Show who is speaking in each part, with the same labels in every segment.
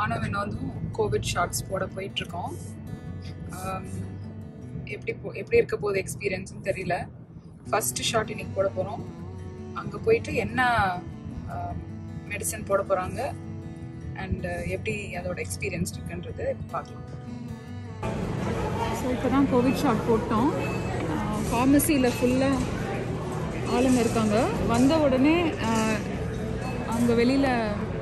Speaker 1: நானும் வினோதும் Covid shorts போட போயிட்டு இருக்கோம் ஆம், எப்படி போ எப்படி இருக்க போகுது எக்ஸ்பீரியன்ஸ்னு தெரியல ஃபர்ஸ்ட் ஷாட் இன்னைக்கு போட போகிறோம் அங்கே போயிட்டு என்ன மெடிசன் போட போகிறாங்க அண்ட் எப்படி அதோட எக்ஸ்பீரியன்ஸ் இருக்குன்றது பார்க்கலாம் ஸோ இப்போ தான் கோவிட் ஷாட் போட்டோம் ஃபார்மசியில் ஃபுல்லாக ஆளுங்க இருக்காங்க வந்த உடனே அங்கே வெளியில்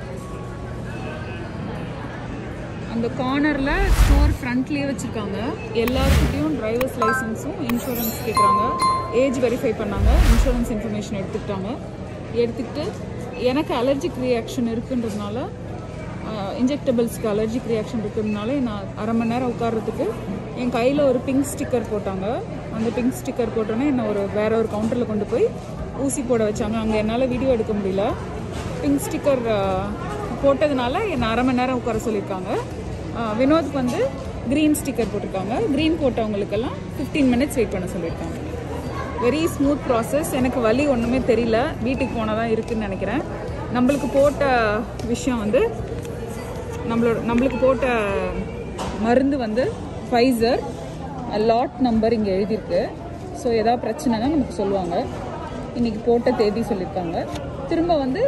Speaker 1: அந்த கார்னரில் ஸ்டோர் ஃப்ரண்ட்லேயே வச்சுருக்காங்க எல்லாருக்கிட்டையும் டிரைவர்ஸ் லைசன்ஸும் இன்சூரன்ஸ் கேட்குறாங்க ஏஜ் வெரிஃபை பண்ணாங்க இன்சூரன்ஸ் இன்ஃபர்மேஷன் எடுத்துக்கிட்டாங்க எடுத்துக்கிட்டு எனக்கு அலர்ஜிக் ரியாக்ஷன் இருக்குன்றதுனால இன்ஜெக்டபிள்ஸ்க்கு அலர்ஜிக் ரியாக்ஷன் இருக்கிறதுனால நான் அரை மணி நேரம் உட்கார்றதுக்கு என் கையில் ஒரு பிங்க் ஸ்டிக்கர் போட்டாங்க அந்த பிங்க் ஸ்டிக்கர் போட்டோன்னே என்னை ஒரு வேற ஒரு கவுண்டரில் கொண்டு போய் ஊசி போட வச்சாங்க அங்கே என்னால் வீடியோ எடுக்க முடியல பிங்க் ஸ்டிக்கர் போட்டதுனால என்னை அரை மணி நேரம் உட்கார சொல்லியிருக்காங்க அஹ், வினோத்க்கு வந்து க்ரீன் ஸ்டிக்கர் போட்டிருக்காங்க க்ரீன் போட்டவங்களுக்கெல்லாம் ஃபிஃப்டீன் மினிட்ஸ் வெயிட் பண்ண சொல்லியிருக்காங்க வெரி ஸ்மூத் ப்ராசஸ் எனக்கு வலி ஒன்றுமே தெரியல வீட்டுக்கு போனால் தான் இருக்குன்னு நினைக்கிறேன் நம்மளுக்கு போட்ட விஷயம் வந்து நம்மளோட நம்மளுக்கு போட்ட மருந்து வந்து ஃபைசர் லாட் நம்பர் இங்கே எழுதியிருக்கு ஸோ ஏதாவது பிரச்சனைனா நமக்கு சொல்லுவாங்க இன்னைக்கு போட்ட தேதி சொல்லியிருக்காங்க திரும்ப வந்து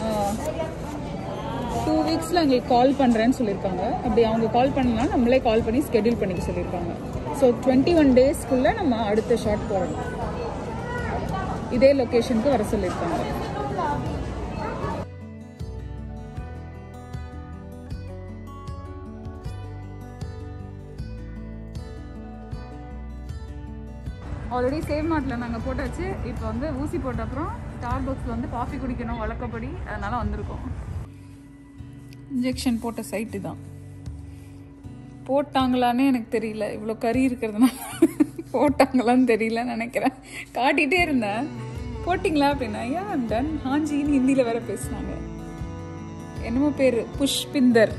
Speaker 1: டூ வீக்ஸில் எங்களுக்கு கால் பண்ணுறேன்னு சொல்லியிருக்காங்க அப்படி அவங்க கால் பண்ணலாம் நம்மளே கால் பண்ணி ஸ்கெடியூல் பண்ணிக்க சொல்லியிருக்காங்க ஸோ டுவெண்ட்டி ஒன் டேஸ்க்குள்ளே நம்ம அடுத்த ஷாட் போடணும் இதே லொக்கேஷனுக்கு வர சொல்லியிருக்காங்க ஆல்ரெடி சேவ் மார்ட்டில் நாங்கள் போட்டாச்சு இப்போ வந்து ஊசி போட்ட அப்புறம் ஸ்டார் பாக்ஸில் வந்து காஃபி குடிக்கணும் வழக்கப்படி அதனால வந்திருக்கோம் இன்ஜெக்ஷன் போட்ட சைட்டு தான் போட்டாங்களான்னு எனக்கு தெரியல இவ்வளோ கறி இருக்கிறதுனால போட்டாங்களான்னு தெரியலன்னு நினைக்கிறேன் காட்டிகிட்டே இருந்தேன் போட்டிங்களா அப்படின்னா ஐயா டன் ஹாஞ்சின்னு ஹிந்தியில் வேற பேசுனாங்க என்னமோ பேர் புஷ்பிந்தர்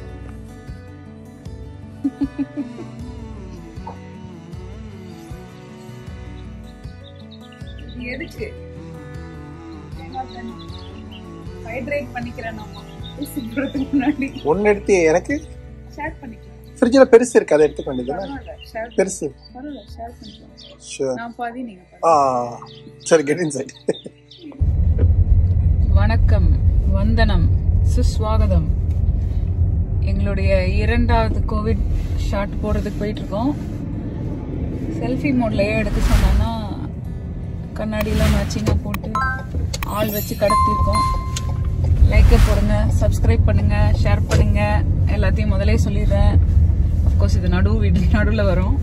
Speaker 1: எதுக்கு ஹைட்ரேட் பண்ணிக்கிறேன் நம்ம ஊசி போடுறதுக்கு முன்னாடி
Speaker 2: ஒன்னு எடுத்து எனக்கு
Speaker 1: ஷேர் பண்ணிக்கலாம்
Speaker 2: ஃப்ரிட்ஜில் பெருசு இருக்கு அதை எடுத்துக்க வேண்டியதுதானே
Speaker 1: பரவாயில்ல ஷேர்
Speaker 2: பெருசு
Speaker 1: பரவாயில்ல ஷேர் பண்ணிக்கலாம்
Speaker 2: ஷூர்
Speaker 1: நான் பாதி நீங்க பாதி
Speaker 2: ஆ சரி கெட் இன் சைட்
Speaker 1: வணக்கம் வந்தனம் சுஸ்வாகதம் எங்களுடைய இரண்டாவது கோவிட் ஷாட் போடுறதுக்கு போயிட்டு இருக்கோம் செல்ஃபி மோட்லயே எடுக்க சொன்னா கண்ணாடியெல்லாம் மேட்சிங்காக போட்டு ஆள் வச்சு கடத்திருக்கோம் லைக்கை போடுங்க சப்ஸ்கிரைப் பண்ணுங்க ஷேர் பண்ணுங்க எல்லாத்தையும் முதலே சொல்லிடுறேன் அஃப்கோர்ஸ் இது நடு வீடு நடுவில் வரும்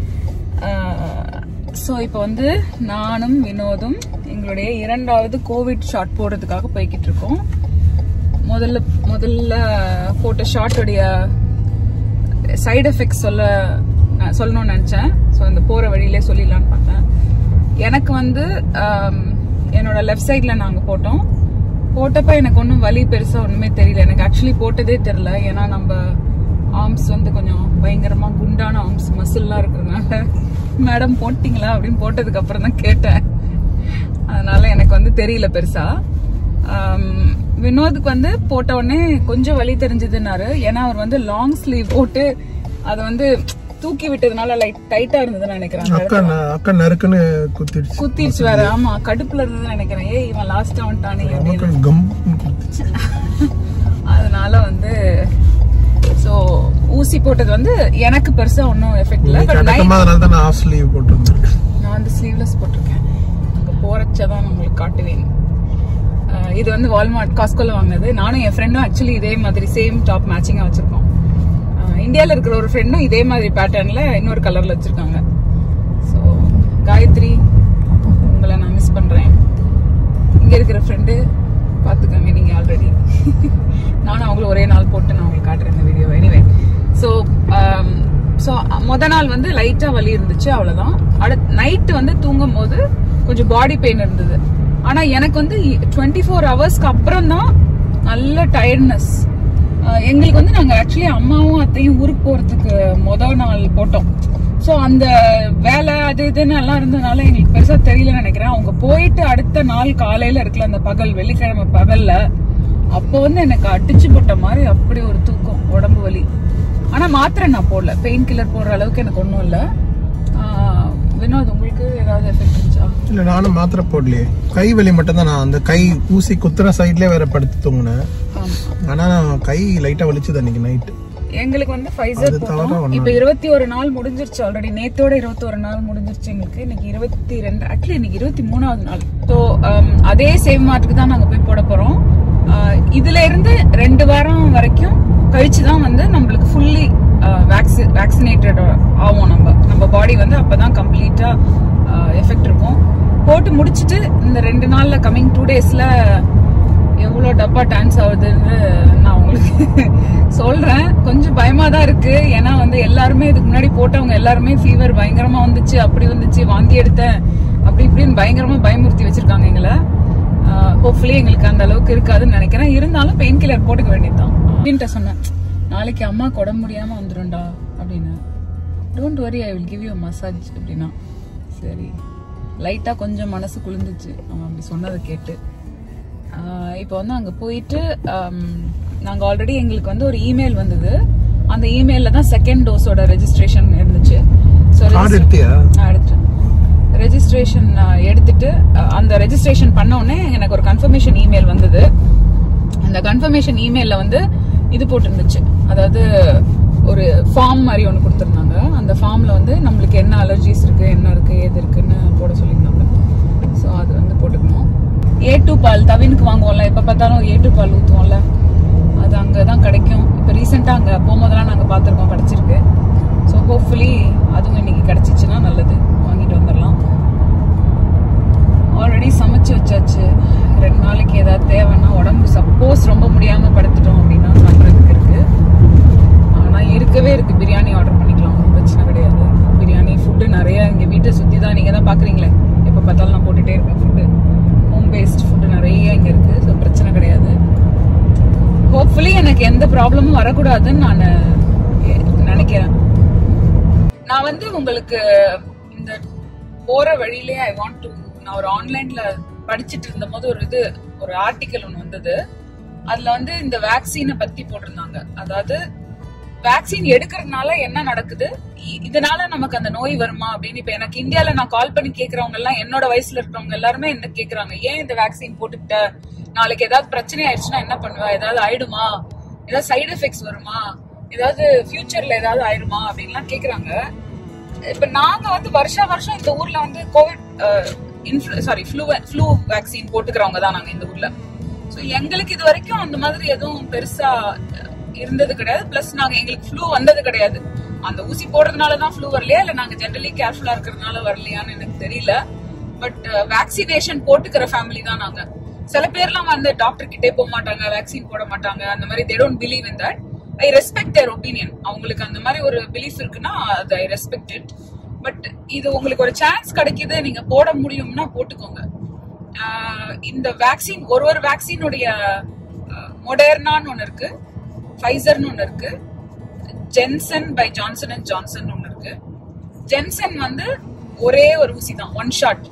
Speaker 1: ஸோ இப்போ வந்து நானும் வினோதும் எங்களுடைய இரண்டாவது கோவிட் ஷாட் போடுறதுக்காக போய்கிட்டு இருக்கோம் முதல்ல முதல்ல போட்ட ஷாட்டுடைய சைடு எஃபெக்ட்ஸ் சொல்ல நான் சொல்லணும்னு நினச்சேன் ஸோ இந்த போகிற வழியிலே சொல்லிடலான்னு பார்த்தேன் எனக்கு வந்து ஆம், என்னோட லெஃப்ட் சைடில் நாங்கள் போட்டோம் போட்டப்ப எனக்கு ஒன்றும் வலி பெருசாக ஒன்றுமே தெரியல எனக்கு ஆக்சுவலி போட்டதே தெரியல ஏன்னா நம்ம ஆர்ம்ஸ் வந்து கொஞ்சம் பயங்கரமாக குண்டான ஆர்ம்ஸ் மசில்லாம் இருக்கிறதுனால மேடம் போட்டிங்களா அப்படின்னு போட்டதுக்கு அப்புறம் தான் கேட்டேன் அதனால எனக்கு வந்து தெரியல பெருசா ஆம், வினோதுக்கு வந்து போட்ட உடனே கொஞ்சம் வலி தெரிஞ்சதுன்னாரு ஏன்னா அவர் வந்து லாங் ஸ்லீவ் போட்டு அதை வந்து தூக்கி விட்டதுனால லைட் டைட்டா இருந்ததுன்னு நினைக்கிறேன் அந்த
Speaker 2: அக்கா ந- அக்கா நறுக்குன்னு குத்திடுச்சு
Speaker 1: குத்திடுச்சு வேற ஆமா கடுப்புல இருந்ததுன்னு நினைக்கிறேன் ஏய் இவன் லாஸ்டா வந்துட்டானே அப்படின்னு
Speaker 2: அக்கா கம் குத்திடுச்சு
Speaker 1: அதனால வந்து சோ ஊசி போட்டது வந்து எனக்கு பெருசா ஒன்றும் எஃபெக்ட் இல்ல
Speaker 2: இன்னைக்கு
Speaker 1: பட்
Speaker 2: அடக்கமா அதனால தான் நான் ஆஃப் ஸ்லீவ் போட்டிருந்தேன்
Speaker 1: நான் வந்து ஸ்லீவ்லெஸ் போட்டிருக்கேன் அங்க போறச்சதான் நான் உங்களுக்கு காட்டுவேன் அஹ் இது வந்து வால்மார்ட் காஸ்கோல வாங்கினது நானும் என் ஃப்ரெண்டும் ஆக்சுவலி இதே மாதிரி சேம் டாப் மேட்சிங்கா வச்சிருக்கோம் அஹ் இந்தியால இருக்கிற ஒரு ஃப்ரெண்டும் இதே மாதிரி பேட்டர்ன்ல இன்னொரு கலர்ல வச்சிருக்காங்க ஸோ காயத்ரி உங்களை நான் மிஸ் பண்றேன் இங்க இருக்கிற ஃப்ரெண்டு பாத்துக்கோங்க நீங்க ஆல்ரெடி நானும் அவங்களும் ஒரே நாள் போட்டு நான் உங்களுக்கு காட்டுறேன் இந்த வீடியோ எனிவே ஸோ ஸோ முத நாள் வந்து லைட்டா வலி இருந்துச்சு அவ்வளவுதான் அடுத்த நைட்டு வந்து தூங்கும் போது கொஞ்சம் பாடி பெயின் இருந்தது ஆனா எனக்கு வந்து டுவெண்ட்டி ஃபோர் ஹவர்ஸ்க்கு அப்புறம் தான் நல்ல டயர்ட்னஸ் எங்களுக்கு வந்து நாங்க ஆக்சுவலி அம்மாவும் அத்தையும் ஊருக்கு போறதுக்கு முத நாள் போட்டோம் சோ அந்த வேலை அது இதுன்னு எல்லாம் இருந்ததுனால எங்களுக்கு பெருசா தெரியலன்னு நினைக்கிறேன் அவங்க போயிட்டு அடுத்த நாள் காலையில இருக்குல்ல அந்த பகல் வெள்ளிக்கிழமை பகல்ல அப்போ வந்து எனக்கு அடிச்சு போட்ட மாதிரி அப்படி ஒரு தூக்கம் உடம்பு வலி ஆனா மாத்திரை நான் போடல பெயின் கில்லர் போடுற அளவுக்கு எனக்கு ஒன்றும் இல்லை வினோத் உங்களுக்கு ஏதாவது எஃபெக்ட் இருந்துச்சா
Speaker 2: இல்ல நானும் மாத்திரை போடலையே கை வலி மட்டும் தான் நான் அந்த கை ஊசி குத்துற சைட்லயே வேற படுத்து தூங்கினேன்
Speaker 1: ஆமா
Speaker 2: ஆனா கை லைட்டா வலிச்சுது அன்னைக்கு நைட்
Speaker 1: எங்களுக்கு வந்து ஃபைசர்
Speaker 2: அது தவிர
Speaker 1: போட்டோம்
Speaker 2: ஒண்ணும்
Speaker 1: இப்போ இருபத்தி ஒரு நாள் முடிஞ்சிருச்சு ஆல்ரெடி நேத்தோட இருபத்தி ஒரு நாள் முடிஞ்சிருச்சு எங்களுக்கு இன்னைக்கு இருபத்தி ரெண்டு ஆக்சுவலி இன்னைக்கு இருபத்தி மூணாவது நாள் ஸோ அதே சேம் மார்ட்டுக்கு தான் நாங்க போய் போட போறோம் அஹ், இதுல இருந்து ரெண்டு வாரம் வரைக்கும் கழிச்சு தான் வந்து நம்மளுக்கு ஃபுல்லி வேக்சி வேக்சினேட்டட் ஆகும் நம்ம நம்ம பாடி வந்து அப்பதான் கம்ப்ளீட்டா எஃபெக்ட் இருக்கும் போட்டு முடிச்சிட்டு இந்த ரெண்டு நாள்ல கம்மிங் டூ டேஸ்ல எவ்வளோ டப்பா டான்ஸ் ஆகுதுன்னு நான் உங்களுக்கு சொல்றேன் கொஞ்சம் பயமா தான் இருக்கு ஏன்னா வந்து எல்லாருமே இதுக்கு முன்னாடி போட்டவங்க எல்லாருமே ஃபீவர் பயங்கரமா வந்துச்சு அப்படி வந்துச்சு வாந்தி எடுத்தேன் அப்படி இப்படின்னு பயங்கரமா பயமுறுத்தி வச்சிருக்காங்க எங்களை ஹோப்ஃபுல்லி எங்களுக்கு அந்த அளவுக்கு இருக்காதுன்னு நினைக்கிறேன் இருந்தாலும் பெயின் கில்லர் போட்டுக்க வேண்டியதுதான் அப்படின்ட்டு சொன்னேன் நாளைக்கு அம்மா உடம்பு முடியாம வந்துரும்டா அப்படின்னு don't worry I will give you massage அப்படின்னா சரி லைட்டா கொஞ்சம் மனசு குளிர்ந்துச்சு அவன் அப்படி சொன்னதை கேட்டு ஆஹ் இப்போ வந்து அங்க போயிட்டு ஆம், நாங்க ஆல்ரெடி எங்களுக்கு வந்து ஒரு இமெயில் வந்தது அந்த இமெயில்ல தான் செகண்ட் டோஸோட ரெஜிஸ்ட்ரேஷன் இருந்துச்சு ஸோ
Speaker 2: கார்டு எடுத்தியா
Speaker 1: நான் எடுத்துட்டேன் ரெஜிஸ்ட்ரேஷன் எடுத்துட்டு அஹ், அந்த ரெஜிஸ்ட்ரேஷன் பண்ண உடனே எனக்கு ஒரு கன்ஃபர்மேஷன் இமெயில் வந்தது அந்த கன்ஃபர்மேஷன் இமெயில்ல வந்து இது போட்டிருந்துச்சு அதாவது ஒரு ஃபார்ம் மாதிரி ஒன்று கொடுத்துருந்தாங்க அந்த ஃபார்ம்ல வந்து நம்மளுக்கு என்ன அலர்ஜிஸ் இருக்கு என்ன இருக்கு ஏது இருக்குன்னு போட சொல்லியிருந்தாங்க ஸோ அது வந்து போட்டுக்கணும் ஏ டூ பால் தவினுக்கு வாங்குவோம்ல எப்போ பார்த்தாலும் ஏ டூ பால் ஊற்றுவோம்ல அது அங்கே தான் கிடைக்கும் இப்போ ரீசெண்டாக அங்கே போகும்போதெல்லாம் நாங்கள் பார்த்துருக்கோம் கிடச்சிருக்கு ஸோ ஹோப்ஃபுல்லி அதுவும் இன்னைக்கு கிடச்சிச்சுன்னா நல்லது வாங்கிட்டு வந்துடலாம் ஆல்ரெடி சமைச்சு வச்சாச்சு ரெண்டு நாளைக்கு ஏதாவது தேவைன்னா உடம்பு சப்போஸ் ரொம்ப முடியாம படுத்துட்டோம் அப்படின்னா சாப்பிட்றதுக்கு இருக்கு ஆனா இருக்கவே இருக்கு பிரியாணி ஆர்டர் பண்ணிக்கலாம் ஒன்றும் பிரச்சனை கிடையாது பிரியாணி ஃபுட்டு நிறைய இங்க வீட்டை சுத்தி தான் நீங்க தான் பாக்குறீங்களே எப்ப பார்த்தாலும் நான் போட்டுட்டே இருப்பேன் ஃபுட்டு ஹோம் பேஸ்ட் ஃபுட்டு நிறைய இங்க இருக்கு ஸோ பிரச்சனை கிடையாது ஹோப்ஃபுல்லி எனக்கு எந்த ப்ராப்ளமும் வரக்கூடாதுன்னு நான் நினைக்கிறேன் நான் வந்து உங்களுக்கு இந்த போற வழியிலே ஐ வாண்ட் டு நான் ஒரு ஆன்லைன்ல படிச்சிட்டு இருந்த போது ஒரு இது ஒரு ஆர்டிக்கல் ஒன்று வந்தது அதுல வந்து இந்த வேக்சினை பத்தி போட்டிருந்தாங்க அதாவது வேக்சின் எடுக்கிறதுனால என்ன நடக்குது இ- இதனால நமக்கு அந்த நோய் வருமா அப்படின்னு இப்ப எனக்கு இந்தியால நான் கால் பண்ணி கேக்குறவங்க எல்லாம் என்னோட வயசுல இருக்கிறவங்க எல்லாருமே என்ன கேக்குறாங்க ஏன் இந்த வேக்சின் போட்டுக்கிட்ட நாளைக்கு ஏதாவது பிரச்சனை ஆயிடுச்சுன்னா என்ன பண்ணுவ ஏதாவது ஆயிடுமா ஏதாவது சைடு எஃபெக்ட்ஸ் வருமா ஏதாவது ஃபியூச்சர்ல ஏதாவது ஆயிடுமா அப்படின்லாம் கேக்குறாங்க இப்ப நாங்க வந்து வருஷா வருஷம் இந்த ஊர்ல வந்து COVID sorry flu flu vaccine போட்டுக்கிறவங்க தான் நாங்க இந்த ஊர்ல சோ எங்களுக்கு இது வரைக்கும் அந்த மாதிரி எதுவும் பெருசா அஹ், இருந்தது கிடையாது பிளஸ் நாங்க எங்களுக்கு ஃப்ளூ வந்தது கிடையாது அந்த ஊசி போடுறதுனால தான் ஃப்ளூ வரலையா இல்ல நாங்க ஜென்ரலி கேர்ஃபுல்லா இருக்கிறதுனால வரலையான்னு எனக்கு தெரியல பட் வேக்சினேஷன் போட்டுக்கிற ஃபேமிலி தான் நாங்க சில பேர்லாம் வந்து டாக்டர் கிட்டே போக மாட்டாங்க வேக்சின் போட மாட்டாங்க அந்த மாதிரி they don't believe in that I respect their opinion அவங்களுக்கு அந்த மாதிரி ஒரு பிலீஃப் இருக்குன்னா அது ஐ ரெஸ்பெக்ட் இட் பட் இது உங்களுக்கு ஒரு சான்ஸ் கிடைக்குது நீங்க போட முடியும்னா போட்டுக்கோங்க ஆஹ் இந்த வேக்சின் ஒரு ஒரு வேக்சினுடைய மொடேர்னான்னு ஒன்று இருக்கு ஃபைசர்னு ஒன்று இருக்கு Janssen by Johnson and Johnson ஒன்று இருக்கு ஜென்சன் வந்து ஒரே ஒரு ஊசி தான் ஒன் ஷாட்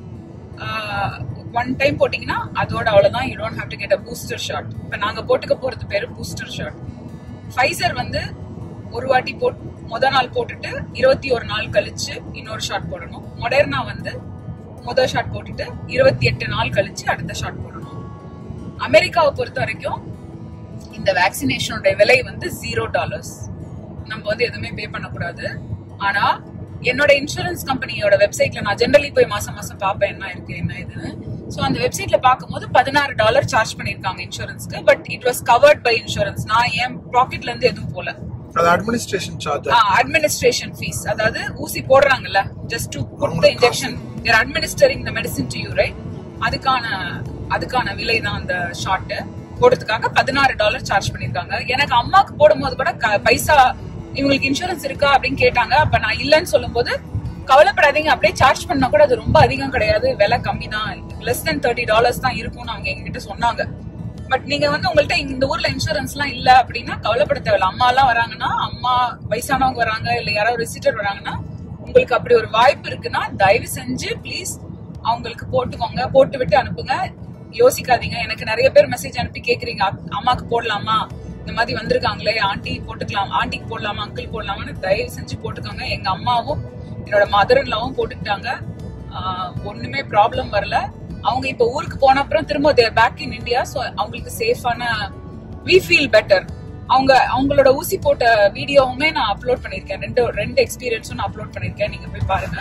Speaker 1: ஒன் டைம் போட்டீங்கன்னா அதோட அவ்வளவுதான் you don't have to get a booster shot இப்போ நாங்க போட்டுக்க போறது பேரு பூஸ்டர் ஷாட் ஃபைசர் வந்து ஒரு வாட்டி போட் முத நாள் போட்டுட்டு இருபத்தி ஒரு நாள் கழிச்சு இன்னொரு ஷாட் போடணும் மொடர்னா வந்து முத ஷாட் போட்டுட்டு இருபத்தி எட்டு நாள் கழிச்சு அடுத்த ஷாட் போடணும் அமெரிக்காவை பொறுத்த வரைக்கும் இந்த வேக்சினேஷனோட விலை வந்து ஜீரோ டாலர்ஸ் நம்ம வந்து எதுவுமே பே பண்ணக்கூடாது ஆனா என்னோட இன்சூரன்ஸ் கம்பெனியோட வெப்சைட்ல நான் ஜென்ரலி போய் மாசம் மாசம் பார்ப்பேன் என்ன இருக்கு என்ன இதுன்னு சோ அந்த வெப்சைட்ல பார்க்கும்போது பதினாறு டாலர் சார்ஜ் பண்ணிருக்காங்க இன்சூரன்ஸ்க்கு but it was covered by insurance நான் என் பாக்கெட்ல இருந்து எதுவும் போல
Speaker 2: அது அட்மினிஸ்ட்ரேஷன் சார்ஜ்
Speaker 1: அட்மினிஸ்ட்ரேஷன் ஃபீஸ் அதாவது ஊசி போடுறாங்கல்ல just to put the injection there administering the medicine to you right அதுக்கான அதுக்கான விலை தான் அந்த ஷாட் போடுறதுக்காக பதினாறு டாலர் சார்ஜ் பண்ணிருக்காங்க எனக்கு அம்மாக்கு போடும்போது கூட க- பைசா இவங்களுக்கு இன்சூரன்ஸ் இருக்கா அப்படின்னு கேட்டாங்க அப்ப நான் இல்லைன்னு சொல்லும்போது கவலைப்படாதீங்க அப்படியே சார்ஜ் பண்ணா கூட அது ரொம்ப அதிகம் கிடையாது விலை கம்மி தான் லெஸ் தென் தேர்ட்டி டாலர்ஸ் தான் இருக்கும்னு அவங்க எங்ககிட்ட சொன்னாங்க பட் நீங்க வந்து உங்கள்ட்ட இந்த ஊர்ல இன்சூரன்ஸ் எல்லாம் இல்ல அப்படின்னா கவலைப்பட தேவையில்ல அம்மா எல்லாம் வராங்கன்னா அம்மா வயசானவங்க வராங்க இல்ல யாராவது விசிட்டர் வராங்கன்னா உங்களுக்கு அப்படி ஒரு வாய்ப்பு இருக்குன்னா தயவு செஞ்சு ப்ளீஸ் அவங்களுக்கு போட்டுக்கோங்க போட்டு விட்டு அனுப்புங்க யோசிக்காதீங்க எனக்கு நிறைய பேர் மெசேஜ் அனுப்பி கேக்குறீங்க "அக்- அம்மாக்கு போடலாமா இந்த மாதிரி வந்திருக்காங்களே ஆண்டி போட்டுக்கலாம் ஆண்டிக்கு போடலாமா அங்கிள் போடலாமான்னு தயவு செஞ்சு போட்டுக்கோங்க எங்க அம்மாவும் என்னோட மதர் இன்லாவும் போட்டுக்கிட்டாங்க ஆஹ் ஒண்ணுமே ப்ராப்ளம் வரல அவங்க இப்ப ஊருக்கு போன அப்புறம் திரும்ப பேக் இன் இந்தியா சோ அவங்களுக்கு சேஃபான வி ஃபீல் பெட்டர் அவங்க அவங்களோட ஊசி போட்ட வீடியோவுமே நான் அப்லோட் பண்ணிருக்கேன் ரெண்டு ரெண்டு எக்ஸ்பீரியன்ஸும் நான் அப்லோட் பண்ணிருக்கேன் நீங்க போய் பாருங்க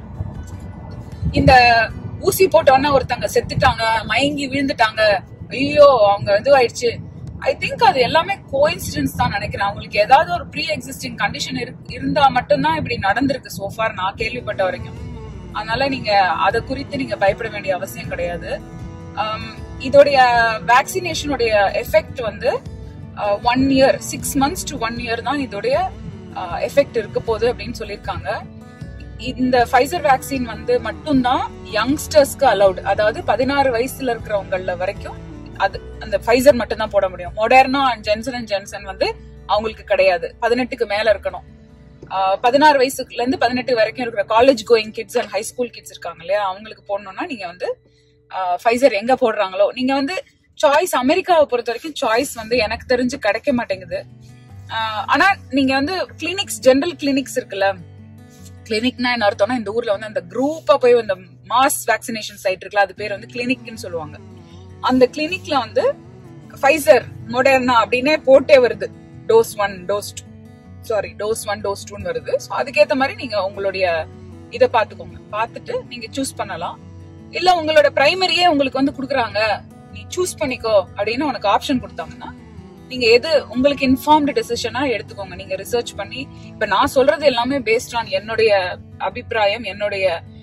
Speaker 1: இந்த ஊசி போட்டோன்னே ஒருத்தங்க செத்துட்டாங்க மயங்கி விழுந்துட்டாங்க ஐயோ அவங்க இதுவாயிடுச்சு ஐ திங்க் அது எல்லாமே கோயின்சிடன்ஸ் தான் நினைக்கிறேன் அவங்களுக்கு ஏதாவது ஒரு ப்ரீ எக்ஸிஸ்டிங் கண்டிஷன் இருந்தா மட்டும்தான் இப்படி நடந்திருக்கு சோஃபார் நான் கேள்விப்பட்ட வரைக்கும் அதனால நீங்க அதை குறித்து நீங்க பயப்பட வேண்டிய அவசியம் கிடையாது ஆம், இதோடைய வேக்சினேஷனுடைய எஃபெக்ட் வந்து one year six months to one year தான் இதோடைய எஃபெக்ட் இருக்க போகுது அப்படின்னு சொல்லியிருக்காங்க இந்த ஃபைசர் வேக்சின் வந்து மட்டும்தான் யங்ஸ்டர்ஸ்க்கு அலௌட் அதாவது பதினாறு வயசுல இருக்கிறவங்கள வரைக்கும் அது அந்த ஃபைசர் மட்டும் தான் போட முடியும் Moderna and Janssen and Janssen வந்து அவங்களுக்கு கிடையாது பதினெட்டுக்கு மேல இருக்கணும் ஆஹ் பதினாறு வயசுல இருந்து பதினெட்டு வரைக்கும் இருக்கிற college going kids and high school kids இருக்காங்க இல்லையா அவங்களுக்கு போடணும்னா நீங்க வந்து ஃபைசர் எங்க போடுறாங்களோ நீங்க வந்து சாய்ஸ் அமெரிக்காவை பொறுத்த வரைக்கும் சாய்ஸ் வந்து எனக்கு தெரிஞ்சு கிடைக்க மாட்டேங்குது ஆஹ் ஆனா நீங்க வந்து கிளினிக்ஸ் ஜெனரல் கிளினிக்ஸ் இருக்குல்ல கிளினிக்னா என்ன அர்த்தம்னா இந்த ஊர்ல வந்து அந்த குரூப்பா போய் இந்த மாஸ் வேக்சினேஷன் சைட் இருக்குல்ல அது பேர் வந்து கிளினிக்னு சொல்லுவாங்க அந்த கிளினிக்ல வந்து ஃபைசர் மொடர்னா அப்படின்னே போட்டே வருது dose one dose two sorry dose one dose டூன்னு வருது ஸோ அதுக்கேத்த மாதிரி நீங்க உங்களுடைய இதை பார்த்துக்கோங்க பார்த்துட்டு நீங்க சூஸ் பண்ணலாம் இல்ல உங்களோட பிரைமரியே உங்களுக்கு வந்து கொடுக்குறாங்க நீ சூஸ் பண்ணிக்கோ அப்படின்னு உனக்கு ஆப்ஷன் கொடுத்தாங்கன்னா நீங்க எது உங்களுக்கு இன்ஃபார்ம்டு டெசிஷனா எடுத்துக்கோங்க நீங்க ரிசர்ச் பண்ணி இப்ப நான் சொல்றது எல்லாமே பேஸ்ட் ஆன் என்னுடைய அபிப்பிராயம் என்னுடைய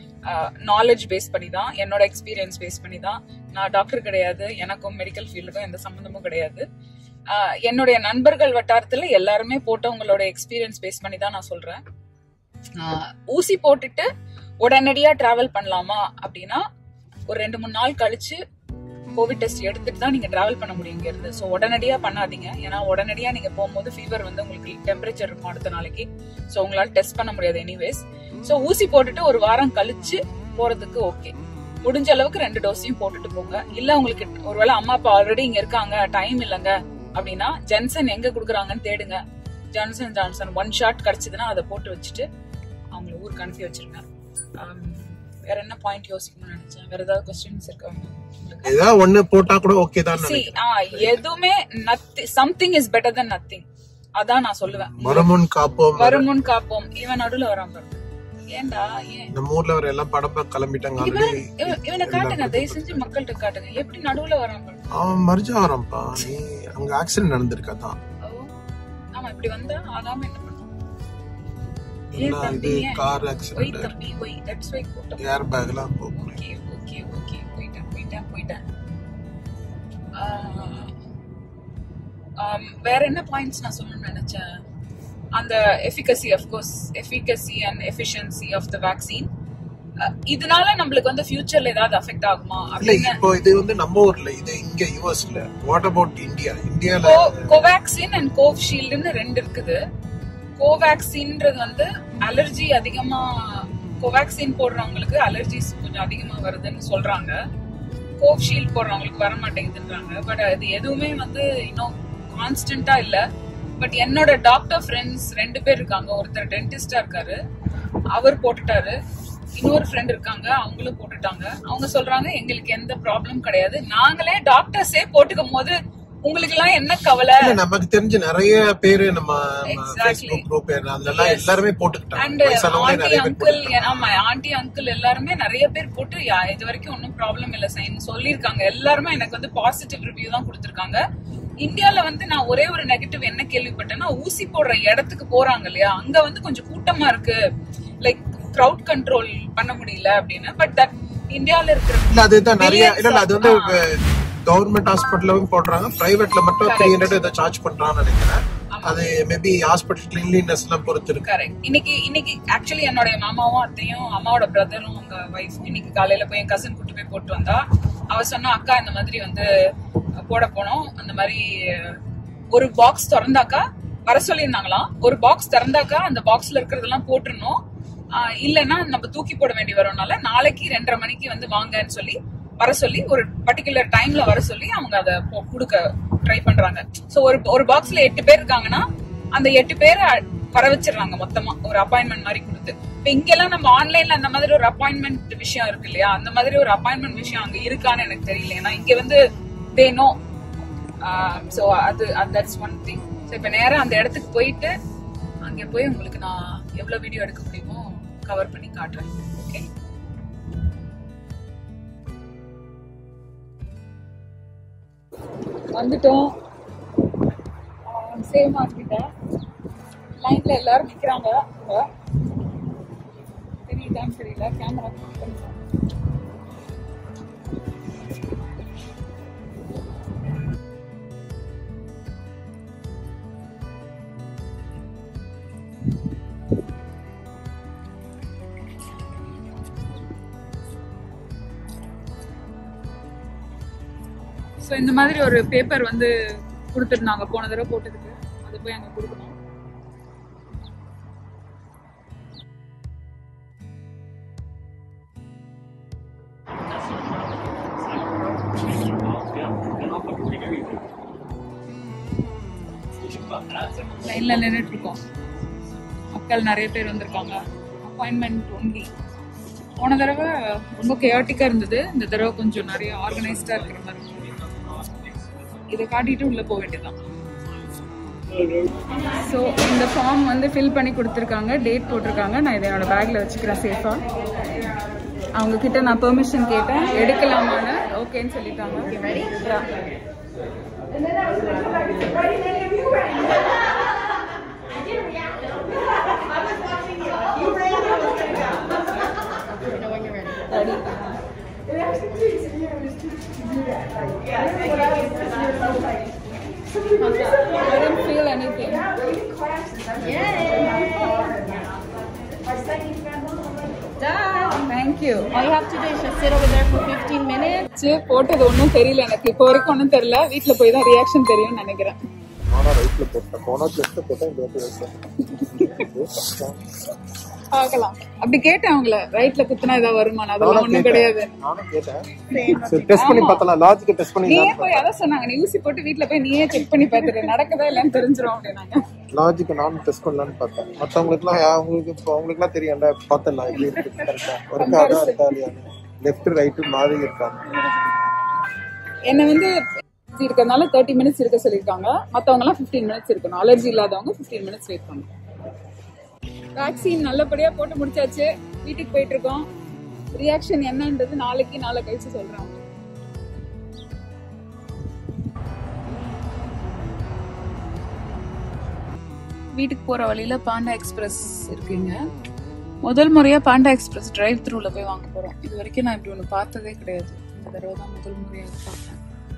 Speaker 1: நாலேஜ் பேஸ் பண்ணி தான் என்னோட எக்ஸ்பீரியன்ஸ் பேஸ் பண்ணி தான் நான் டாக்டர் கிடையாது எனக்கும் மெடிக்கல் ஃபீல்டுக்கும் எந்த சம்மந்தமும் கிடையாது ஆஹ் என்னுடைய நண்பர்கள் வட்டாரத்துல எல்லாருமே போட்டவங்களோட எக்ஸ்பீரியன்ஸ் பேஸ் பண்ணி தான் நான் சொல்றேன் ஆஹ் ஊசி போட்டுட்டு உடனடியா டிராவல் பண்ணலாமா அப்படின்னா ஒரு ரெண்டு மூணு நாள் கழிச்சு கோவிட் டெஸ்ட் எடுத்துட்டு தான் நீங்க டிராவல் பண்ண முடியும் இங்க இருந்து ஸோ உடனடியா பண்ணாதீங்க ஏன்னா உடனடியா நீங்க போகும்போது ஃபீவர் வந்து உங்களுக்கு டெம்பரேச்சர் இருக்கும் அடுத்த நாளைக்கு ஸோ உங்களால டெஸ்ட் பண்ண முடியாது எனிவேஸ் ஸோ ஊசி போட்டுட்டு ஒரு வாரம் கழிச்சு போறதுக்கு ஓகே முடிஞ்ச அளவுக்கு ரெண்டு டோஸையும் போட்டுட்டு போங்க இல்ல உங்களுக்கு ஒருவேளை அம்மா அப்பா ஆல்ரெடி இங்க இருக்காங்க டைம் இல்லைங்க அப்படின்னா ஜென்சன் எங்க குடுக்குறாங்கன்னு தேடுங்க ஜான்சன் ஜான்சன் ஒன் ஷாட் கிடைச்சதுன்னா அதை போட்டு வச்சுட்டு அவங்கள ஊருக்கு அனுப்பி வச்சிருங்க Um, வேற என்ன பாயிண்ட் யோசிக்கணும்னு நினைச்சேன் வேற ஏதாவது கொஸ்டின்ஸ் இருக்காங்க உங்களுக்கு
Speaker 2: ஏதாவது ஒண்ணு போட்டா கூட ஓகே தான்
Speaker 1: See, ஆ, எதுவுமே something is better than nothing அதான் நான் சொல்லுவேன்
Speaker 2: மரமுன் காப்போம்
Speaker 1: வருமுன் காப்போம் இவன் நடுவுல வரான் பாரு ஏன்டா ஏன்
Speaker 2: நம்ம ஊர்ல வர எல்லாம் படம் பார்க்க கிளம்பிட்டாங்க
Speaker 1: இவன்
Speaker 2: ஆல்ரெடி
Speaker 1: இவன்- இவனை காட்டுங்க தயவு செஞ்சு மக்கள்கிட்ட காட்டுங்க எப்படி நடுவுல வரான் பாரு
Speaker 2: அவன் மர்ஜா வரான்ப்பா நீ அங்க ஆக்சிடென்ட் நடந்திருக்கா தான்
Speaker 1: ஓ, ஆமா இப்படி வந்தா ஆகாம என்ன பண்ணும் ஏன்
Speaker 2: எல்லாம்
Speaker 1: தம்பி
Speaker 2: இது
Speaker 1: ஏன்
Speaker 2: கார்
Speaker 1: ஒய்
Speaker 2: ஆக்சிடென்ட்
Speaker 1: தம்பி ஒய் தட்ஸ் ஒய் போட்டோம்
Speaker 2: ஏர் பேக் எல்லாம் போகும்
Speaker 1: ஓகே ஓகே ஓகே போயிட்டேன் போயிட்டேன் போயிட்டேன் ஆஹ், ஆம், வேற என்ன பாயிண்ட்ஸ் நான் சொல்லணும்னு நினைச்சேன் அந்த efficacy course efficacy and efficiency of the vaccine இதனால நம்மளுக்கு வந்து ஃபியூச்சர்ல ஏதாவது அஃபெக்ட் ஆகுமா
Speaker 2: இல்ல
Speaker 1: அப்படின்னு
Speaker 2: இப்போ இது வந்து நம்ம ஊர்ல இது இங்க யூஎஸ்ல வாட் அபவுட் இந்தியா இந்தியால
Speaker 1: கோவேக்சின் அண்ட் கோவிஷீல்டுன்னு ரெண்டு இருக்குது கோவேக்சின்ன்றது வந்து அலர்ஜி அதிகமா கோவேக்சின் போடுறவங்களுக்கு அலர்ஜிஸ் கொஞ்சம் அதிகமா வருதுன்னு சொல்றாங்க கோவிஷீல்டு போடுறவங்களுக்கு வர மாட்டேங்குதுன்றாங்க பட் அது எதுவுமே வந்து இன்னும் கான்ஸ்டன்டா இல்ல பட் என்னோட டாக்டர் ஃப்ரெண்ட்ஸ் ரெண்டு பேர் இருக்காங்க ஒருத்தர் டென்டிஸ்டா இருக்காரு அவர் போட்டுட்டாரு இன்னொரு ஃப்ரெண்ட் இருக்காங்க அவங்களும் போட்டுட்டாங்க அவங்க சொல்றாங்க எங்களுக்கு எந்த ப்ராப்ளம் கிடையாது நாங்களே டாக்டர்ஸே போட்டுக்கும் போது உங்களுக்கு எல்லாம் என்ன கவலை
Speaker 2: இல்ல நமக்கு தெரிஞ்ச நிறைய பேரு நம்ம
Speaker 1: Exactly.
Speaker 2: ஃபேஸ்புக் குரூப் அதுல எல்லாம் எல்லாருமே போட்டுக்கிட்டாங்க
Speaker 1: அண்ட்
Speaker 2: வயசானவங்களே
Speaker 1: ஆண்டி
Speaker 2: நிறைய பேர்
Speaker 1: அங்கிள் ஆமா ஆண்டி அங்கிள் எல்லாருமே நிறைய பேர் போட்டு யா- இது வரைக்கும் ஒன்றும் ப்ராப்ளம் இல்ல சைன் சொல்லியிருக்காங்க எல்லாருமே எனக்கு வந்து பாசிட்டிவ் ரிவ்யூ தான் கொடுத்திருக்காங்க இந்தியால வந்து நான் ஒரே ஒரு நெகட்டிவ் என்ன கேள்விப்பட்டேன்னா ஊசி போடுற இடத்துக்கு போறாங்க இல்லையா அங்க வந்து கொஞ்சம் கூட்டமா இருக்கு லைக் crowd கண்ட்ரோல் பண்ண முடியல அப்படின்னு பட் தட் இந்தியால இருக்கிற
Speaker 2: இல்ல அதுதான் நிறைய
Speaker 1: Millions
Speaker 2: இல்ல இல்ல அது வந்து
Speaker 1: of-
Speaker 2: கவர்மெண்ட் ஹாஸ்பிட்டலும் போடுறாங்க பிரைவேட்ல மட்டும் த்ரீ ஹண்ட்ரட் ஏதோ சார்ஜ் பண்றான்னு நினைக்கிறேன் அது மேபி ஹாஸ்பிட்டல் கிளீன்லினஸ் எல்லாம் பொறுத்து இருக்கு
Speaker 1: கரெக்ட் இன்னைக்கு இன்னைக்கு ஆக்சுவலி என்னோட மாமாவும் அத்தையும் அம்மாவோட பிரதரும் அவங்க வைஃப் இன்னைக்கு காலையில போய் என் கசன் கூட்டு போய் போட்டு வந்தா அவ சொன்னா அக்கா இந்த மாதிரி வந்து போட போனோம் அந்த மாதிரி ஒரு பாக்ஸ் திறந்தாக்கா வர சொல்லியிருந்தாங்களாம் ஒரு பாக்ஸ் திறந்தாக்கா அந்த பாக்ஸ்ல இருக்கிறதெல்லாம் போட்டுருணும் ஆஹ் இல்லைன்னா நம்ம தூக்கி போட வேண்டி வரும்னால நாளைக்கு ரெண்டரை மணிக்கு வந்து வாங்கன்னு சொல்லி வர சொல்லி ஒரு பர்டிகுலர் டைம்ல வர சொல்லி அவங்க அதை கொடுக்க ட்ரை பண்றாங்க சோ ஒரு ஒரு பாக்ஸ்ல எட்டு பேர் இருக்காங்கன்னா அந்த எட்டு பேரை வர வச்சிடுறாங்க மொத்தமா ஒரு அப்பாயின்மெண்ட் மாதிரி கொடுத்து இப்ப இங்கெல்லாம் நம்ம ஆன்லைன்ல அந்த மாதிரி ஒரு அப்பாயின்மெண்ட் விஷயம் இருக்கு இல்லையா அந்த மாதிரி ஒரு அப்பாயின்மெண்ட் விஷயம் அங்க இருக்கான்னு எனக்கு தெரியல ஏன்னா இங்க வந்து தே நோ சோ அது தட்ஸ் ஒன் திங் ஸோ இப்ப நேரா அந்த இடத்துக்கு போயிட்டு அங்க போய் உங்களுக்கு நான் எவ்வளவு வீடியோ எடுக்க முடியுமோ கவர் பண்ணி காட்டுறேன் ஓகே வந்துட்டோம் சேவ் மார்க்கிட்ட லைன்ல எல்லாரும் நிக்கிறாங்க அங்க. தெரியுதான்னு தெரியல கேமரா ஸோ இந்த மாதிரி ஒரு பேப்பர் வந்து கொடுத்துருந்தாங்க போன தடவை போட்டதுக்கு அதை போய் அங்கே கொடுக்கணும் லைன்ல நின்றுட்டு இருக்கோம் மக்கள் நிறைய பேர் வந்திருக்காங்க அப்பாயின்மெண்ட் ஒன்லி போன தடவை ரொம்ப கேட்டிக்கா இருந்தது இந்த தடவை கொஞ்சம் நிறைய ஆர்கனைஸ்டா இருக்கிற மாதிரி இருக்கு. இதை காட்டிட்டு உள்ள போக வேண்டியதுதான் ஸோ இந்த ஃபார்ம் வந்து ஃபில் பண்ணி கொடுத்துருக்காங்க டேட் போட்டிருக்காங்க நான் இதை என்னோட பேக்ல வச்சுக்கிறேன் சேஃபா அவங்க கிட்ட நான் பெர்மிஷன் கேட்டேன் எடுக்கலாமான்னு ஓகேன்னு சொல்லிட்டாங்க Yeah. I didn't feel anything. Thank you.
Speaker 3: All you have to do is just sit over there for 15 minutes.
Speaker 1: சே, போட்டது ஒன்றும் தெரியல எனக்கு இப்போ வரைக்கும் ஒன்றும் தெரியல வீட்டில் போய் தான் ரியாக்ஷன் தெரியும்னு நினைக்கிறேன்
Speaker 2: நானா ரைட்ல போட்டேன் போனா லெஃப்ட்ல போட்டேன் இந்த வாட்டி ரைட்ல
Speaker 1: பார்க்கலாம் அப்படி கேட்டேன் அவங்கள ரைட்ல குத்துனா ஏதாவது வருமா அதெல்லாம் ஒண்ணும் கிடையாது
Speaker 2: நானும் கேட்டேன் சரி டெஸ்ட் பண்ணி பார்த்தலாம் லாஜிக் டெஸ்ட் பண்ணி
Speaker 1: நீயே போய் அதான் சொன்னாங்க நீ ஊசி போட்டு வீட்ல போய் நீயே செக் பண்ணி பார்த்துட்டு நடக்குதா இல்லைன்னு தெரிஞ்சிரும் அப்படின்னாங்க
Speaker 2: லாஜிக் நானும் டெஸ்ட் பண்ணலாம்னு பார்த்தேன் மத்தவங்களுக்குலாம் அவங்களுக்கு இப்போ அவங்களுக்குலாம் தெரியும்டா பார்த்தலாம் எப்படி இருக்கு கரெக்டா ஒருக்கா அதான் இருக்கா இல்லையா லெஃப்ட் ரைட்டு மாறி இருக்காங்க
Speaker 1: என்ன வந்து இருக்கிறதுனால தேர்ட்டி மினிட்ஸ் இருக்க சொல்லியிருக்காங்க மத்தவங்க எல்லாம் ஃபிஃப்டீன் மினிட்ஸ் இருக்கணும் அலர்ஜி இல்லாதவங்க ஃபிஃப்டீன் மினிட்ஸ் வெயிட் பண்ணணும் வேக்சின் நல்லபடியா போட்டு முடிச்சாச்சு வீட்டுக்கு போயிட்டு இருக்கோம் ரியாக்ஷன் என்னன்றது நாளைக்கு நாளை கழிச்சு சொல்றேன் உங்களுக்கு. வீட்டுக்கு போற வழியில பாண்டா எக்ஸ்பிரஸ் இருக்குங்க முதல் முறையா பாண்டா எக்ஸ்பிரஸ் டிரைவ் த்ரூல போய் வாங்க போறோம் இது வரைக்கும் நான் இப்படி ஒன்று பார்த்ததே கிடையாது இந்த தடவை தான் முதல் முறையாக பார்த்தேன்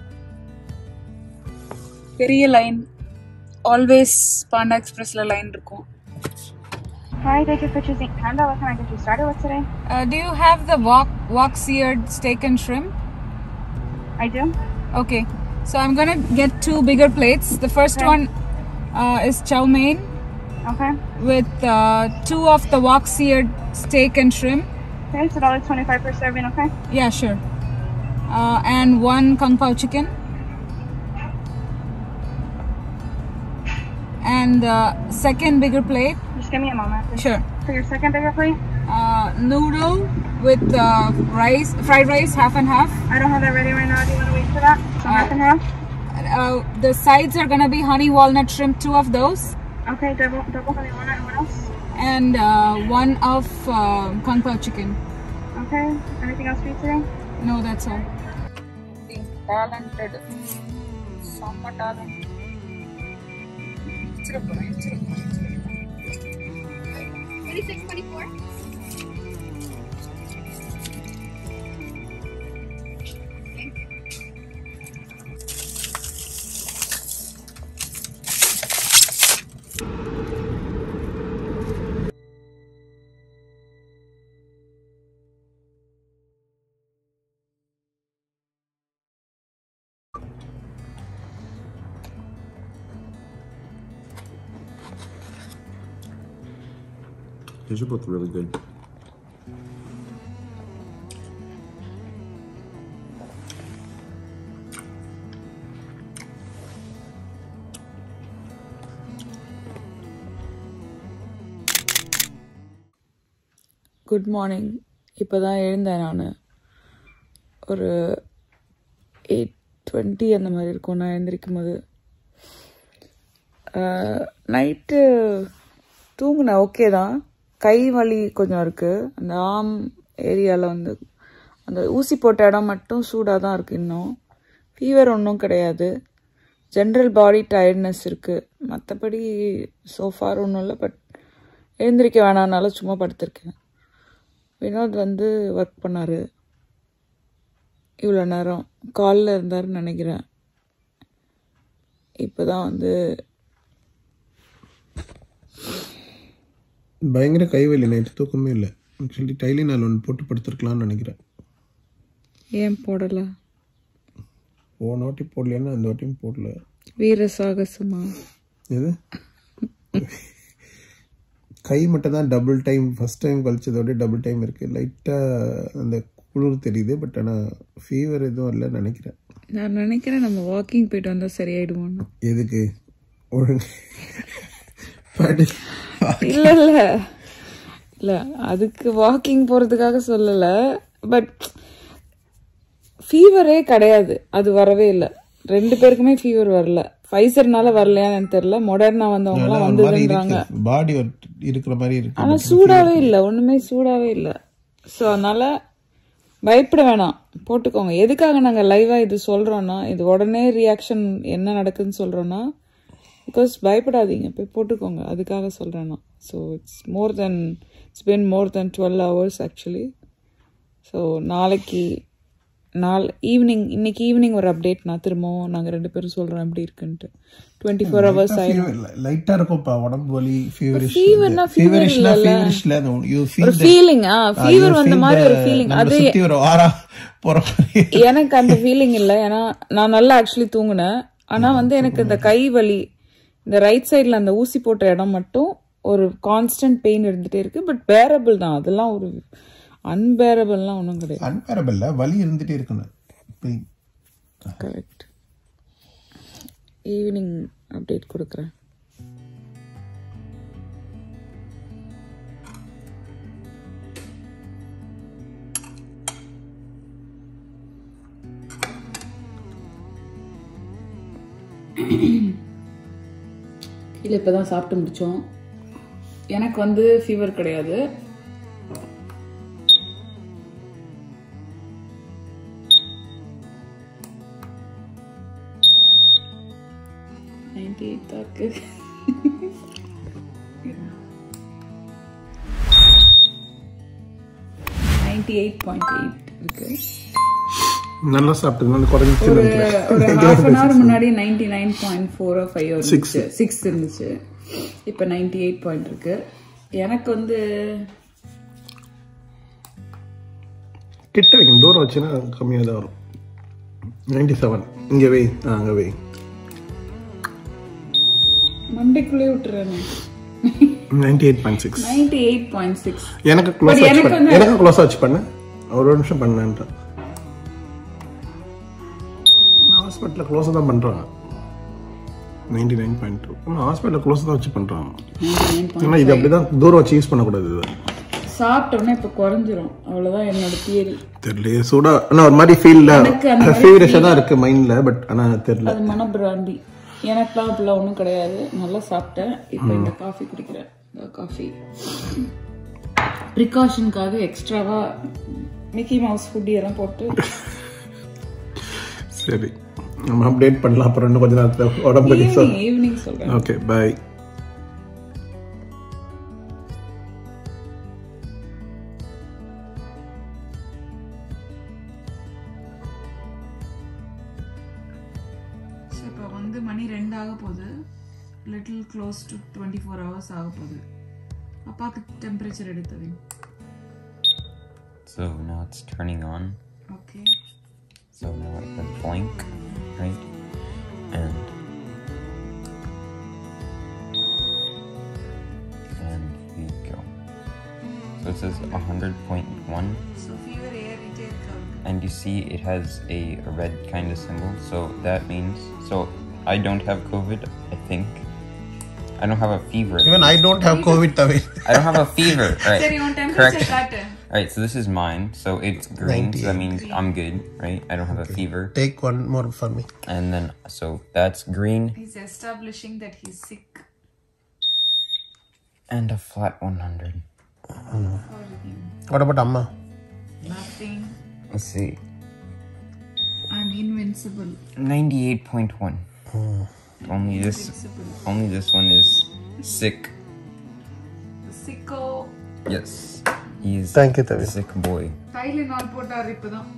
Speaker 1: பெரிய லைன் ஆல்வேஸ் பாண்டா எக்ஸ்பிரஸ்ல லைன் இருக்கும்
Speaker 3: Hi, thank you for choosing Panda. What can I get you started with today?
Speaker 1: Uh, do you have the wok wok seared steak and shrimp?
Speaker 3: I do.
Speaker 1: Okay, so I'm gonna get two bigger plates. The first
Speaker 3: Okay.
Speaker 1: one uh, is chow mein
Speaker 3: Okay.
Speaker 1: with uh, two of the wok seared steak and shrimp.
Speaker 3: Okay, it's dollar twenty-five per serving. Okay.
Speaker 1: Yeah, sure. Uh, and one kung pao chicken. And the second bigger plate,
Speaker 3: Just give me a moment.
Speaker 1: sure.
Speaker 3: For your second bigger plate,
Speaker 1: Uh, noodle with uh, rice, fried rice, half and half.
Speaker 3: I don't have that ready right now. Do you want to wait for that? So half and half.
Speaker 1: Uh, the sides are gonna be honey walnut shrimp, two of those,
Speaker 3: Okay, double double honey walnut. And what else?
Speaker 1: and uh, one of uh, kung pao chicken.
Speaker 3: Okay. Anything else for you today?
Speaker 1: No, that's all. Talented. Summer talent.
Speaker 3: Twenty-six, twenty-four.
Speaker 4: These are both really good.
Speaker 1: Good morning இப்போ தான் எழுந்தேன் நான் ஒரு eight twenty அந்த மாதிரி இருக்கும் நான் எழுந்திரிக்கும் போது நைட்டு தூங்கினேன் ஓகே தான் கை வலி கொஞ்சம் இருக்குது அந்த ஆம் ஏரியாவில் வந்து அந்த ஊசி போட்ட இடம் மட்டும் சூடாக தான் இருக்குது இன்னும் ஃபீவர் ஒன்றும் கிடையாது ஜென்ரல் பாடி டயர்ட்னஸ் இருக்குது மற்றபடி சோஃபார் ஒன்றும் இல்லை பட் எழுந்திரிக்க வேணாம்னால சும்மா படுத்திருக்கேன் வினோத் வந்து ஒர்க் பண்ணார் இவ்வளோ நேரம் காலில் இருந்தாருன்னு நினைக்கிறேன் இப்போ தான் வந்து
Speaker 2: பயங்கர கைவலி நைட்டு தூக்கமே இல்லை ஆக்சுவலி டைலி நான் ஒன்று போட்டு படுத்துருக்கலாம்னு நினைக்கிறேன்
Speaker 1: ஏன் போடலை
Speaker 2: போன வாட்டி போடலைன்னா அந்த வாட்டியும் போடல
Speaker 1: வீர சாகசமா
Speaker 2: எது கை மட்டும் தான் டபுள் டைம் ஃபர்ஸ்ட் டைம் கழிச்சதோட டபுள் டைம் இருக்குது லைட்டாக அந்த குளிர் தெரியுது பட் ஆனால் ஃபீவர் எதுவும் இல்லைன்னு நினைக்கிறேன்
Speaker 1: நான் நினைக்கிறேன் நம்ம வாக்கிங் போயிட்டு வந்தால் சரியாயிடுவோன்னு
Speaker 2: எதுக்கு ஒழுங்கு பாடி
Speaker 1: இல்ல இல்ல இல்ல அதுக்கு வாக்கிங் போறதுக்காக சொல்லல பட் ஃபீவரே கிடையாது அது வரவே இல்லை ரெண்டு பேருக்குமே ஃபீவர் வரல ஃபைசர்னால வரலையான்னு எனக்கு தெரியல மொடர்னா வந்தவங்கலாம் வந்ததுன்றாங்க
Speaker 2: பாடி இருக்கிற மாதிரி இருக்கு
Speaker 1: ஆனா சூடாவே இல்லை ஒண்ணுமே சூடாவே இல்லை ஸோ அதனால பயப்பட வேணாம் போட்டுக்கோங்க எதுக்காக நாங்க லைவா இது சொல்றோம்னா இது உடனே ரியாக்ஷன் என்ன நடக்குதுன்னு சொல்றோம்னா பிகாஸ் பயப்படாதீங்க போய் போட்டுக்கோங்க அதுக்காக சொல்றேன் நான் so it's more than it's been more than twelve hours actually so நாளைக்கு நாள் ஈவினிங் இன்னைக்கு ஈவினிங் ஒரு அப்டேட் நான் திரும்பவும் நாங்கள் ரெண்டு பேரும் சொல்கிறோம் எப்படி இருக்குன்ட்டு டுவெண்ட்டி ஃபோர் ஹவர்ஸ் ஆயிடும்
Speaker 2: லைட்டா இருக்கும்ப்பா உடம்பு வலி ஃபீவரிஷ்
Speaker 1: feverனா fever
Speaker 2: ஃபீவரிஷ்னா
Speaker 1: இல்லல்ல.
Speaker 2: ஃபீவரிஷ்ல யூ
Speaker 1: ஒரு
Speaker 2: ஃபீல்
Speaker 1: ஃபீலிங் ஆ ஃபீவர் வந்த மாதிரி ஒரு ஃபீலிங் அது
Speaker 2: சுத்தி ஒரு வாரா போற மாதிரி
Speaker 1: எனக்கு அந்த ஃபீலிங் இல்லை ஏன்னா நான் நல்லா ஆக்சுவலி தூங்கினேன் ஆனா வந்து எனக்கு இந்த கை வலி இந்த ரைட் சைடில் அந்த ஊசி போட்ட இடம் மட்டும் ஒரு கான்ஸ்டன்ட் பெயின் இருந்துட்டே இருக்கு பட் பேரபிள் தான் அதெல்லாம் ஒரு அன்பேரபிள்லாம் ஒன்றும் கிடையாது
Speaker 2: அன்பேரபிள்ல வலி இருந்துட்டே இருக்கணும் பெயின்
Speaker 1: கரெக்ட் ஈவினிங் அப்டேட் கொடுக்குறேன் கீழே இப்போ தான் சாப்பிட்டு முடித்தோம் எனக்கு வந்து ஃபீவர் கிடையாது நைன்டி எயிட் தாக்கு நைன்டி எயிட் பாயிண்ட் எயிட் இருக்கு
Speaker 2: நல்லா சாப்பிட்டதுனால குறைஞ்சிச்சு
Speaker 1: ஒரு ஒரு ஹாஃப் அன் ஹவர் முன்னாடி ninety nine point four five இருந்துச்சு சிக்ஸ் இருந்துச்சு இப்போ நைன்டி எயிட் பாயிண்ட் இருக்கு எனக்கு வந்து
Speaker 2: கிட்ட வைக்கணும் டோர் வச்சுன்னா கம்மியாக தான் வரும் நைன்டி செவன் இங்கே வை ஆ அங்கே வை
Speaker 1: மண்டைக்குள்ளே விட்டுறேன்
Speaker 2: ninety eight point six
Speaker 1: ninety eight point six
Speaker 2: எனக்கு க்ளோஸ்
Speaker 1: But
Speaker 2: வச்சு
Speaker 1: எனக்கு
Speaker 2: பண்ண
Speaker 1: வந்து-
Speaker 2: எனக்கு க்ளோஸ் வச்சு பண்ண ஒரு நிமிஷம் பண்ணேன்ட்டேன் நான் ஹாஸ்பிட்டலில் க்ளோஸாக தான் பண்ணுறாங்க நைன்டி நைன் பாயிண்ட் டூ ஆனால் ஹாஸ்பிட்டலில் க்ளோஸ் தான் வச்சு பண்ணுறாங்க ஏன்னா இது அப்படி தான் தூரம் வச்சு யூஸ் பண்ணக்கூடாது இது
Speaker 1: சாப்பிட்டோன்னே இப்போ குறைஞ்சிரும் அவ்வளோதான் என்னோட தியரி
Speaker 2: தெரியல சூடா ஆனால் ஒரு மாதிரி ஃபீல்ல
Speaker 1: எனக்கு அந்த மாதிரி
Speaker 2: ஃபீவரிஷாக தான் இருக்கு மைண்டில் பட் ஆனால் தெரியல
Speaker 1: அது மனப்பிராந்தி எனக்குலாம் அப்படிலாம் ஒன்றும் கிடையாது நல்லா சாப்பிட்டேன் இப்போ இந்த காஃபி குடிக்கிறேன் இந்த காஃபி ப்ரிகாஷனுக்காக எக்ஸ்ட்ராவா மிக்கி மவுஸ் ஃபுட்டி எல்லாம் போட்டு
Speaker 2: சரி நம்ம அப்டேட் பண்ணலாம் அப்புறம் இன்னும் கொஞ்ச நேரத்தில் உடம்பு
Speaker 1: ஈவினிங் ஈவினிங் சொல்கிறேன்
Speaker 2: ஓகே பாய்
Speaker 1: ஸோ இப்போ வந்து மணி ரெண்டு ஆக போகுது little close to twenty four hours ஆக போகுது அப்பாவுக்கு டெம்பரேச்சர் எடுத்தது
Speaker 5: So now it's turning on.
Speaker 1: Okay
Speaker 5: So now it will blink, right? And and here you go. So it says 100.1
Speaker 1: so fever ஏறிட்டே இருக்காங்க
Speaker 5: and you see it has a red kind of symbol. So that means so I don't have COVID, I think. I don't have a fever.
Speaker 2: Even I don't have COVID, Tavir.
Speaker 5: I don't have a fever. Right.
Speaker 1: சரி உன் temperature
Speaker 5: Correct.
Speaker 1: காட்டு
Speaker 5: Alright, so this is mine. So it's green. So that
Speaker 2: 98.
Speaker 5: means I'm good, right? I don't have a fever.
Speaker 2: Take one more for me.
Speaker 5: And then, so that's green
Speaker 1: He's establishing that he's sick.
Speaker 5: and a flat 100.
Speaker 2: What about Amma?
Speaker 1: Nothing.
Speaker 5: Let's see.
Speaker 1: I'm invincible.
Speaker 5: 98.1. Only this,
Speaker 1: Invincible.
Speaker 5: only this one is sick.
Speaker 1: Sicko.
Speaker 5: Yes. He's
Speaker 2: Thank you,
Speaker 5: a
Speaker 2: Tavir.
Speaker 5: sick boy.
Speaker 1: Tylenol போட்டார் இப்பதான்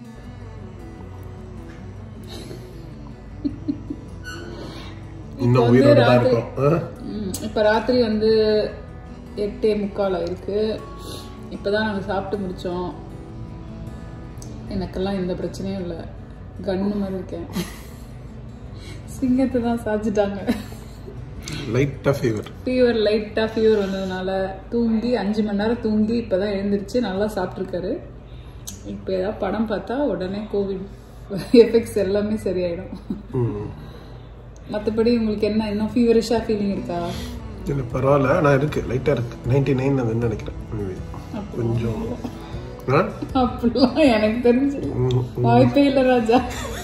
Speaker 2: இன்னும்
Speaker 1: வந்து
Speaker 2: உயிரோட தான்
Speaker 1: ராத்திரி-
Speaker 2: இருக்கும் ஆ?
Speaker 1: ம், இப்ப ராத்திரி வந்து எட்டே முக்கால் ஆயிருக்கு இப்பதான் நாங்க சாப்பிட்டு முடிச்சோம் எனக்கெல்லாம் எந்த பிரச்சனையும் இல்லை கன்னு மாதிரி இருக்கேன் சிங்கத்தை தான் சாச்சிட்டாங்க
Speaker 2: லைட்டா ஃபீவர்
Speaker 1: ஃபீவர் லைட்டாக ஃபீவர் வந்ததுனால தூங்கி அஞ்சு மணி நேரம் தூங்கி இப்போதான் எழுந்திருச்சு நல்லா சாப்பிட்ருக்காரு இப்போ ஏதாவது படம் பார்த்தா உடனே கோவிட் எஃபெக்ட்ஸ் எல்லாமே சரியாயிடும் மற்றபடி உங்களுக்கு என்ன இன்னும் ஃபீவரிஷாக ஃபீலிங் இருக்கா
Speaker 2: இல்லை பரவாயில்ல நான் இருக்கு லைட்டா இருக்கு நைன்டி நைன் அதுன்னு நினைக்கிறேன் maybe. கொஞ்சம் ஆ?
Speaker 1: அப்படிலாம் எனக்கு தெரிஞ்சு
Speaker 2: ம்,
Speaker 1: வாய்ப்பே இல்லை ராஜா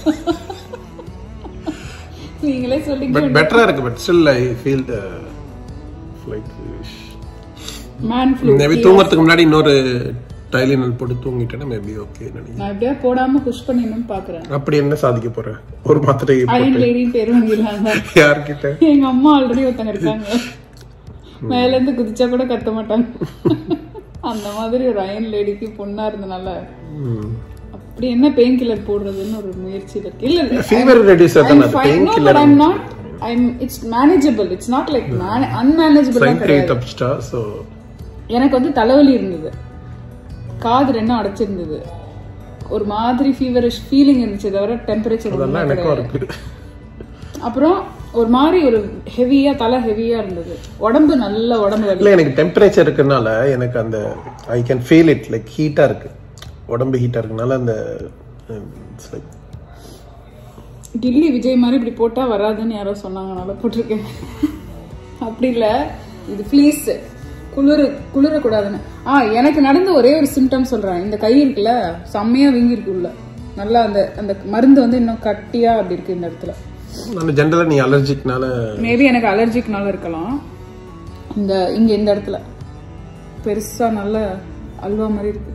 Speaker 1: நீங்களே
Speaker 2: பட்
Speaker 1: சொல்லிக்க
Speaker 2: பெட்டரா இருக்கு but still I feel the flight
Speaker 1: man flu
Speaker 2: maybe தூங்குறதுக்கு முன்னாடி இன்னொரு டைலினல் போட்டு தூங்கிட்டேன்னா மேபி ஓகே நினைக்கிறேன்
Speaker 1: நான் எப்படியா போடாம புஷ் பண்ணிடணும்னு பாக்குறேன்
Speaker 2: அப்படி என்ன சாதிக்க போறேன் ஒரு மாத்திரை
Speaker 1: அயன்
Speaker 2: போட்டு
Speaker 1: லேடி பேர் வாங்கிடலாங்க
Speaker 2: யார்கிட்ட
Speaker 1: எங்க அம்மா ஆல்ரெடி ஒருத்தங்க இருக்காங்க மேல இருந்து குதிச்சா கூட கத்த மாட்டாங்க அந்த மாதிரி ஒரு அயன் லேடிக்கு பொண்ணா இருந்தனால அப்படி என்ன பெயின் கில்லர் போடுறதுன்னு ஒரு முயற்சி இருக்கு இல்ல இல்ல
Speaker 2: ஃபீவர் ரெடியூசர் தானே அது pain
Speaker 1: no, but
Speaker 2: killer
Speaker 1: I'm not. I'm. It's manageable. It's not like man, unmanageable.
Speaker 2: Sign three
Speaker 1: கிடையாது.
Speaker 2: தப்பிச்சிட்டா ஸோ
Speaker 1: எனக்கு வந்து தலைவலி இருந்தது காது ரெண்டும் அடைச்சிருந்தது ஒரு மாதிரி ஃபீவரிஷ் ஃபீலிங் இருந்துச்சு தவிர டெம்பரேச்சர்
Speaker 2: அதெல்லாம் எனக்கும் இருக்கு
Speaker 1: அப்புறம் ஒரு மாதிரி ஒரு ஹெவியா தலை ஹெவியா இருந்தது உடம்பு நல்ல உடம்பு வலி
Speaker 2: இல்ல எனக்கு டெம்பரேச்சர் இருக்கனால எனக்கு அந்த I can feel it like ஹீட்டா இருக்கு உடம்பு ஹீட்டா இருக்கனால அந்த இட்ஸ் லைக்
Speaker 1: கில்லி விஜய் மாதிரி இப்படி போட்டா வராதுன்னு யாரோ சொன்னாங்கனால போட்டிருக்கேன் அப்படி இல்ல இது ஃப்ளீஸ் குளிர குளிரக்கூடாதுன்னு ஆ எனக்கு நடந்த ஒரே ஒரு சிம்டம் சொல்றேன் இந்த கை இருக்குல்ல செம்மையா வீங்கிருக்கு உள்ள நல்லா அந்த அந்த மருந்து வந்து இன்னும் கட்டியா அப்படி இருக்கு இந்த இடத்துல
Speaker 2: நான் ஜென்ரலா நீ அலர்ஜிக்னால
Speaker 1: மேபி எனக்கு அலர்ஜிக்னால இருக்கலாம் இந்த இங்க இந்த இடத்துல பெருசா நல்ல அல்வா மாதிரி இருக்கு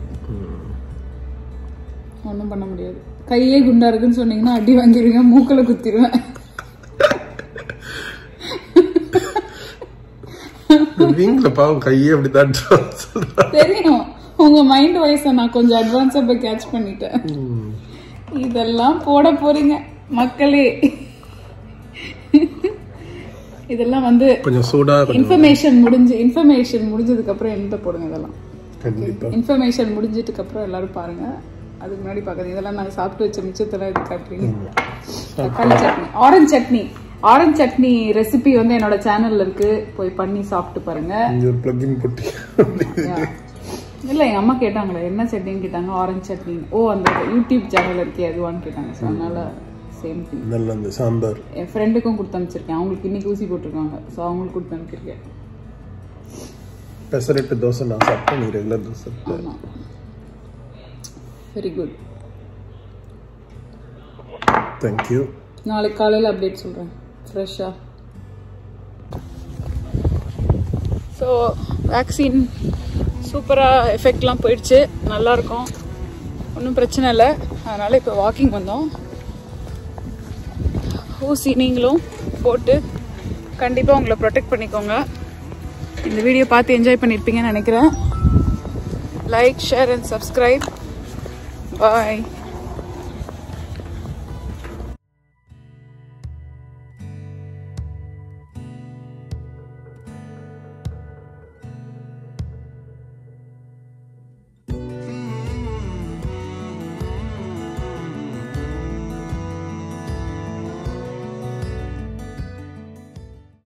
Speaker 1: ஒன்றும் பண்ண முடியாது கையே குண்டா இருக்குன்னு சொன்னீங்கன்னா அடி வாங்கிடுவீங்க மூக்கில் குத்திடுவேன்
Speaker 2: வீங்ல பாவம் கையே அப்படிதான் சொல்றான்
Speaker 1: தெரியும் உங்க மைண்ட் வாய்ஸை நான் கொஞ்சம் அட்வான்ஸா போய் கேட்ச் பண்ணிட்டேன் இதெல்லாம் போட போறீங்க மக்களே இதெல்லாம் வந்து
Speaker 2: கொஞ்சம் சூடா கொஞ்சம்
Speaker 1: இன்ஃபர்மேஷன் முடிஞ்சு இன்ஃபர்மேஷன் முடிஞ்சதுக்கு அப்புறம் எந்த போடுங்க இதெல்லாம்
Speaker 2: கண்டிப்பா
Speaker 1: இன்ஃபர்மேஷன் முடிஞ்சதுக்கு அப்புறம் எல்லாரும் பாருங்க அதுக்கு முன்னாடி பாக்காதீங்க இதெல்லாம் நாங்க சாப்பிட்டு வச்ச மிச்சத்தெல்லாம் இது காட்டுறீங்க தக்காளி chutney orange chutney orange chutney recipe வந்து என்னோட சேனல்ல இருக்கு போய் பண்ணி சாப்பிட்டு பாருங்க
Speaker 2: இங்க ஒரு பிளக்கிங் போட்டு
Speaker 1: Yeah. இல்ல எங்க அம்மா கேட்டாங்களே என்ன சட்னின்னு கேட்டாங்க ஆரஞ்சு சட்னி ஓ அந்த யூடியூப் சேனல் இருக்கே அதுவான்னு கேட்டாங்க ஸோ அதனால சேம் திங்
Speaker 2: நல்ல அந்த சாம்பார்
Speaker 1: என் ஃப்ரெண்டுக்கும் கொடுத்து அனுப்பிச்சிருக்கேன் அவங்களுக்கு இன்னைக்கு ஊசி போட்டிருக்காங்க ஸோ அவங்களுக்கு கொடுத்து அனுப்பிச்சிருக்கேன்
Speaker 2: பெசரெட்டு தோசை நான் சாப்பிட்டேன் நீ ரெகுலர் தோசை சாப்பிட்ட.
Speaker 1: ஆமா வெரி குட்
Speaker 2: Thank you
Speaker 1: நாளைக்கு காலையில் அப்டேட் சொல்கிறேன் ஃப்ரெஷ்ஷாக ஸோ வேக்சின் சூப்பராக எஃபெக்ட்லாம் போயிடுச்சு நல்லாயிருக்கும் ஒன்றும் பிரச்சனை இல்லை அதனால் இப்போ வாக்கிங் வந்தோம் ஊசி நீங்களும் போட்டு கண்டிப்பாக உங்களை ப்ரொடெக்ட் பண்ணிக்கோங்க இந்த வீடியோ பார்த்து என்ஜாய் பண்ணியிருப்பீங்கன்னு நினைக்கிறேன் like share and subscribe bye